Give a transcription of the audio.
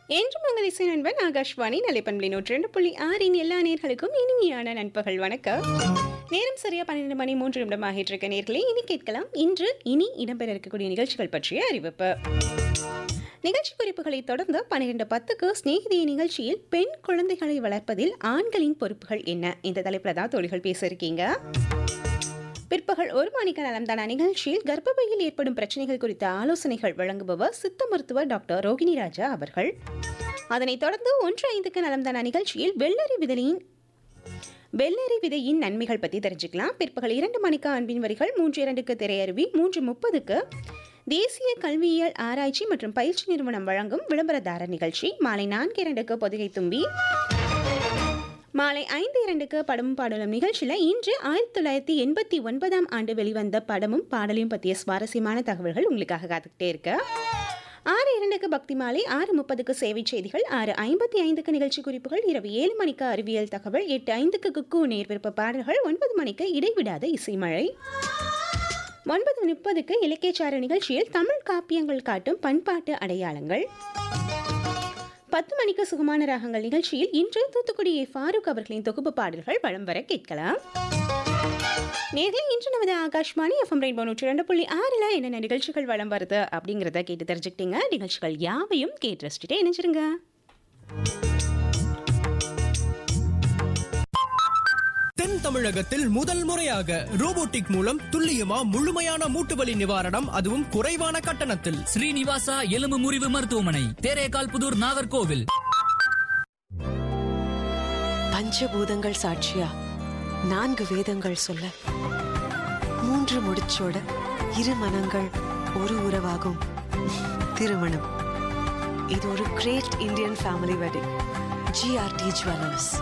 என்று உங்கள் இசை நண்பன் ஆகாஷ்வாணி நிலைப்பண்பலி நூற்றி ரெண்டு புள்ளி ஆறின் எல்லா நேர்களுக்கும் இனிமையான நண்பகல் வணக்கம் நேரம் சரியா பன்னிரெண்டு மணி மூன்று நிமிடம் ஆகிட்டு இருக்க நேர்களே இனி கேட்கலாம் இன்று இனி இடம்பெற இருக்கக்கூடிய நிகழ்ச்சிகள் பற்றிய அறிவிப்பு நிகழ்ச்சி குறிப்புகளை தொடர்ந்து பன்னிரெண்டு பத்துக்கு ஸ்நேகிதிய நிகழ்ச்சியில் பெண் குழந்தைகளை வளர்ப்பதில் ஆண்களின் பொறுப்புகள் என்ன இந்த தலைப்பில் தான் தோழிகள் பேச இருக்கீங்க பிற்பகல் ஒரு மணிக்கு நலம்தானா நிகழ்ச்சியில் கர்ப்பப்பையில் ஏற்படும் பிரச்சனைகள் குறித்த ஆலோசனைகள் வழங்குபவர் சித்த மருத்துவர் டாக்டர் ரோகிணி ராஜா அவர்கள் அதனைத் தொடர்ந்து ஒன்று ஐந்துக்கு நலம்தானா நிகழ்ச்சியில் வெள்ளரி விதலியின் வெள்ளரி விதையின் நன்மைகள் பற்றி தெரிஞ்சுக்கலாம் பிற்பகல் இரண்டு மணிக்கு அன்பின் வரிகள் மூன்று இரண்டுக்கு திரையருவி மூன்று முப்பதுக்கு தேசிய கல்வியியல் ஆராய்ச்சி மற்றும் பயிற்சி நிறுவனம் வழங்கும் விளம்பரதாரர் நிகழ்ச்சி மாலை நான்கு இரண்டுக்கு பொதிகை தும்பி மாலை ஐந்து இரண்டுக்கு படமும் பாடலும் நிகழ்ச்சியில் இன்று ஆயிரத்தி தொள்ளாயிரத்தி எண்பத்தி ஒன்பதாம் ஆண்டு வெளிவந்த படமும் பாடலையும் பற்றிய சுவாரஸ்யமான தகவல்கள் உங்களுக்காக காத்துக்கிட்டே இருக்கு ஆறு இரண்டுக்கு பக்தி மாலை ஆறு முப்பதுக்கு சேவை செய்திகள் ஆறு ஐம்பத்தி ஐந்துக்கு நிகழ்ச்சி குறிப்புகள் இரவு ஏழு மணிக்கு அறிவியல் தகவல் எட்டு ஐந்துக்கு குக்கு நேர்விருப்ப பாடல்கள் ஒன்பது மணிக்கு இடைவிடாத இசைமழை ஒன்பது முப்பதுக்கு இலக்கியச்சார நிகழ்ச்சியில் தமிழ் காப்பியங்கள் காட்டும் பண்பாட்டு அடையாளங்கள் பத்து மணிக்கு சுகமான ராகங்கள் நிகழ்ச்சியில் இன்று தூத்துக்குடி ஏ. ஃபாரூக் அவர்களின் தொகுப்பு பாடல்கள் வலம் வர கேட்கலாம் நேர்களை இன்று நமது ஆகாஷ்வாணி எஃப்எம் ரெயின்போ நூற்றி ரெண்டு புள்ளி ஆறில் என்னென்ன நிகழ்ச்சிகள் வலம் வருது அப்படிங்கிறத கேட்டு தெரிஞ்சுக்கிட்டீங்க நிகழ்ச்சிகள் யாவையும் கேட்டு ரசிச்சுட்டே இணைஞ்சிருங்க தென் தமிழகத்தில் முதல் முறையாக ரோபோட்டிக் மூலம் துல்லியமா முழுமையான மூட்டுவலி நிவாரணம் அதுவும் குறைவான கட்டணத்தில் ஸ்ரீனிவாசா எலும்பு முறிவு மருத்துவமனை தேரேகால் புதூர் நாகர்கோவில் பஞ்சபூதங்கள் சாட்சியா நான்கு வேதங்கள் சொல்ல மூன்று முடிச்சோட இரு மனங்கள் ஒரு உறவாகும் திருமணம் இது ஒரு great Indian family wedding GRT jewellers